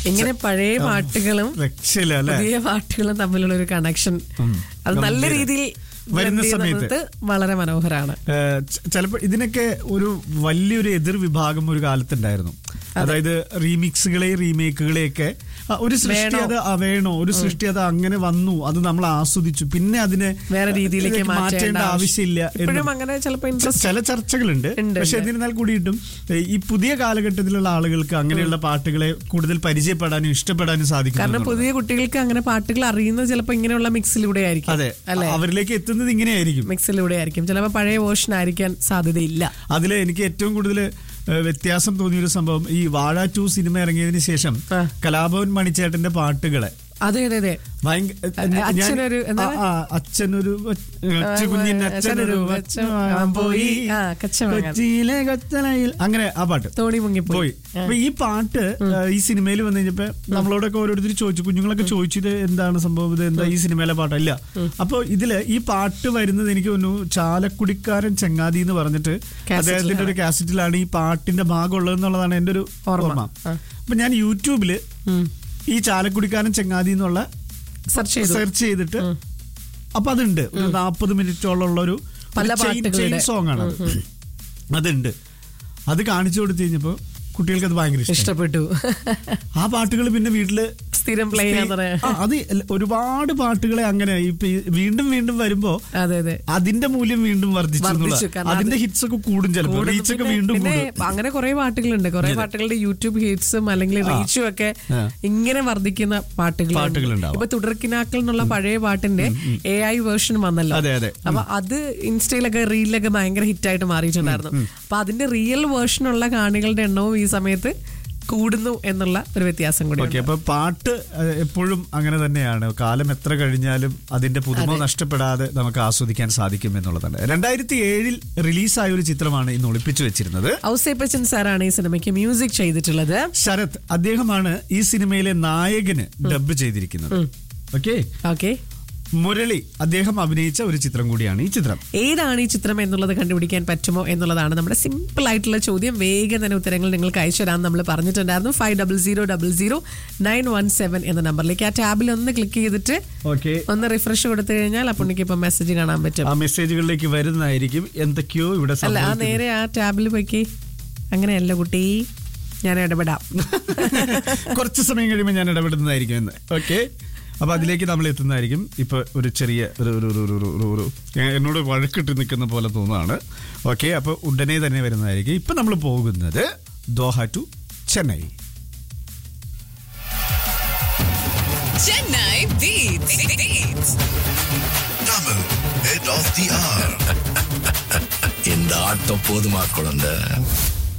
ഇങ്ങനെ പഴയ പാട്ടുകളും രക്ഷയില്ല അല്ലെ പുതിയ പാട്ടുകളും തമ്മിലുള്ള ഒരു കണക്ഷൻ അത് നല്ല ഗംഭീരം. രീതിയിൽ വരുന്ന blend സമയത്ത്. ചെയ്യുന്നത് വളരെ മനോഹരമാണ് ചിലപ്പോൾ ഇതിനൊക്കെ ഒരു വലിയൊരു എതിർ വിഭാഗം ഒരു കാലത്തുണ്ടായിരുന്നു അതായത് റീമിക്സുകളെ റീമേക്കുകളെയൊക്കെ ആ, ഒരു സൃഷ്ടി വേണോ? അത് ആ, വേണോ ഒരു സൃഷ്ടി അത് അങ്ങനെ വന്നു അത് നമ്മൾ ആസ്വദിച്ചു പിന്നെ അതിനെ വേറെ രീതിയിലേക്ക് ഇതിലേക്ക് മാറ്റേണ്ട ആവശ്യമില്ല ഇപ്പോഴും എന്നും. അങ്ങനെ ചിലപ്പോൾ ച- ഇൻട്രസ്റ്റ് ചില ചർച്ചകളുണ്ട് ഉണ്ട്, പക്ഷെ ഉണ്ട്. എന്നിരുന്നാൽ കൂടിയിട്ടും ഏ, ഈ പുതിയ കാലഘട്ടത്തിലുള്ള ആളുകൾക്ക് അങ്ങനെയുള്ള പാട്ടുകളെ കൂടുതൽ പരിചയപ്പെടാനും ഇഷ്ടപ്പെടാനും കാരണം സാധിക്കും പുതിയ കുട്ടികൾക്ക് അങ്ങനെ പാട്ടുകൾ അറിയുന്നത് ചിലപ്പോൾ ഇങ്ങനെയുള്ള മിക്സിലൂടെ ആയിരിക്കും അതെ അല്ലെ അവരിലേക്ക് എത്തുന്നത് ഇങ്ങനെയായിരിക്കും മിക്സിലൂടെ ആയിരിക്കും ചിലപ്പോൾ പഴയ വേർഷൻ ആയിരിക്കാൻ സാധ്യതയില്ല അതിൽ എനിക്ക് ഏറ്റവും കൂടുതൽ വ്യത്യാസം തോന്നിയൊരു സംഭവം ഈ വാഴ ടു സിനിമ ഇറങ്ങിയതിന് ശേഷം ആ. കലാഭവൻ മണിച്ചേട്ടന്റെ പാട്ടുകളെ അതെ അതെ അതെ ഭയങ്ക- അ- ഞാൻ- അച്ഛനൊരു എന്താ? ആ, ആ, അച്ഛനൊരു കൊച്ചു കുഞ്ഞിന് അച്ഛനൊരു കൊച്ചു അവൻ പോയി. ആ, കച്ചവടം. കൊച്ചിയിലെ കൊച്ചലയിൽ അങ്ങനെ ആ പാട്ട് തോണി മുങ്ങിപ്പോയി പോയി അപ്പൊ ഈ പാട്ട് ആ, ഈ സിനിമയിൽ വന്നു കഴിഞ്ഞപ്പോ നമ്മളോടൊക്കെ ഓരോരുത്തർ ചോദിച്ചു കുഞ്ഞുങ്ങളൊക്കെ ചോദിച്ചു ഇത് എന്താണ് സംഭവം ഇത് എന്താ ഈ സിനിമയിലെ പാട്ടല്ല അപ്പൊ ഇതില് ഈ പാട്ട് വരുന്നത് എനിക്ക് തോന്നുന്നു ചാലക്കുടിക്കാരൻ ചങ്ങാതി എന്ന് പറഞ്ഞിട്ട് അദ്ദേഹത്തിന്റെ ഒരു കാസറ്റിലാണ് ഈ പാട്ടിന്റെ ഭാഗം ഉള്ളതെന്നുള്ളതാണ് എന്റെ ഒരു ഓർമ്മ. ഓർമ്മ ആ. അപ്പൊ ഞാൻ യൂട്യൂബില് ഈ ചാലക്കുടിക്കാരൻ ചങ്ങാതി എന്നുള്ള സെർച്ച് ചെയ്തു സെർച്ച് ചെയ്തിട്ട് അപ്പൊ അതുണ്ട് ഒരു നാൽപ്പത് മിനിറ്റോളം ഉള്ള ഒരു പല പാട്ടുകളുടെ. സോങ് ആണ് അത്. അതുണ്ട് അത് കാണിച്ചു കൊടുത്തു കഴിഞ്ഞപ്പോ കുട്ടികൾക്ക് അത് ഭയങ്കര ഇഷ്ടം ഇഷ്ടപ്പെട്ടു ആ പാട്ടുകൾ പിന്നെ വീട്ടില് സ്ഥിരം പ്ലേ ചെയ്യാൻ തുടങ്ങി ആ, അത് എല്ല- ഒരുപാട് പാട്ടുകളെ അങ്ങനെ ഇപ്പൊ ഈ വീണ്ടും വീണ്ടും വരുമ്പോ അതെ അതെ അതിന്റെ മൂല്യം വീണ്ടും വർദ്ധിച്ചു വർദ്ധിച്ചു. എന്നുള്ളതാ. കാരണം അതിന്റെ അത് ഹിറ്റ്സ് ഒക്കെ കൂടും ചിലപ്പോൾ കൂടുന്നു. റീച്ച് ഒക്കെ പിന്നെ- വീണ്ടും പിന്നെ കൂടും അങ്ങനെ കുറെ പാട്ടുകളുണ്ട് കുറെ പാട്ടുകളുടെ യൂട്യൂബ് ഹിറ്റ്സും അല്ലെങ്കിൽ റീച്ചും ഒക്കെ ആ. ഇങ്ങനെ വർദ്ധിക്കുന്ന പാട്ടുകൾ പാട്ടുകളുണ്ടാവും. ഇപ്പൊ തുടർക്കിനാക്കൾ എന്നുള്ള പഴയ പാട്ടിന്റെ എ ഐ വേർഷൻ വന്നല്ലോ അതെ, അതെ. അപ്പൊ അത് ഇൻസ്റ്റയിലൊക്കെ റീലിലൊക്കെ ഭയങ്കര ഹിറ്റായിട്ട് മാറിയിട്ടുണ്ടായിരുന്നു അപ്പൊ അതിന്റെ റിയൽ വേർഷനുള്ള കാണികളുടെ എണ്ണവും ഈ സമയത്ത് കൂടുന്നു എന്നുള്ള ഒരു വ്യത്യാസം കൂടി ഓക്കെ അപ്പൊ പാട്ട് അഹ്, എപ്പോഴും അങ്ങനെ തന്നെയാണ് കാലം എത്ര കഴിഞ്ഞാലും അതിന്റെ പുതുമ നഷ്ടപ്പെടാതെ നമുക്ക് ആസ്വദിക്കാൻ സാധിക്കും എന്നുള്ളതാണ് രണ്ടായിരത്തി ഏഴിൽ റിലീസായ ഒരു ചിത്രമാണ് ഇന്ന് ഒളിപ്പിച്ചു വെച്ചിരുന്നത് ഔസേപ്പച്ചൻ സാറാണ് ഈ സിനിമയ്ക്ക് മ്യൂസിക് ചെയ്തിട്ടുള്ളത് ശരത് അദ്ദേഹമാണ് ഈ സിനിമയിലെ നായകന് ഡബ് ചെയ്തിരിക്കുന്നത് ഓക്കെ ഓക്കെ മുരളി അദ്ദേഹം അഭിനയിച്ച ഒരു ചിത്രം കൂടിയാണ് ഈ ചിത്രം ഏതാണ് ഈ ചിത്രം എന്നുള്ളത് കണ്ടുപിടിക്കാൻ പറ്റുമോ എന്നുള്ളതാണ് നമ്മുടെ സിമ്പിൾ ആയിട്ടുള്ള ചോദ്യം വേഗം തന്നെ ഉത്തരങ്ങൾ നിങ്ങൾക്ക് അയച്ചു തരാൻ നമ്മൾ പറഞ്ഞിട്ടുണ്ടായിരുന്നു five double zero double zero nine one seven എന്ന നമ്പറിലേക്ക് ആ ടാബിൽ ഒന്ന് ക്ലിക്ക് ചെയ്തിട്ട് ഓക്കെ ഒന്ന് റിഫ്രഷ് കൊടുത്തു കഴിഞ്ഞാൽ അപ്പോൾ എനിക്ക് ഇപ്പൊ മെസ്സേജ് കാണാൻ പറ്റും ആ മെസ്സേജുകളിലേക്ക് വരുന്നതായിരിക്കും എന്തൊക്കെയോ ഇവിടെ അല്ല ആ സംഭവിക്കുന്നു. നേരെ ആ ടാബിൽ പോയിക്ക് അങ്ങനെയല്ല കുട്ടി ഞാൻ ഇടപെടാം കുറച്ച് സമയം കഴിയുമ്പോൾ ഞാൻ ഇടപെടുന്നതായിരിക്കും എന്ന് ഓക്കെ അപ്പൊ അതിലേക്ക് നമ്മൾ എത്തുന്നതായിരിക്കും ഇപ്പൊ ഒരു ചെറിയ ഒരു ഒരു ഒരു ഒരു ഒരു ഒരു ഞാൻ എന്നോട് വഴക്കിട്ട് നിൽക്കുന്ന പോലെ തോന്നുന്നതാണ് ഓക്കെ അപ്പൊ ഉടനെ തന്നെ വരുന്നതായിരിക്കും ഇപ്പൊ നമ്മൾ പോകുന്നത് Doha to Chennai Chennai Beats. Beats. Tamil, head of the hour. இந்த ஆட்டம் போதுமா குழந்தை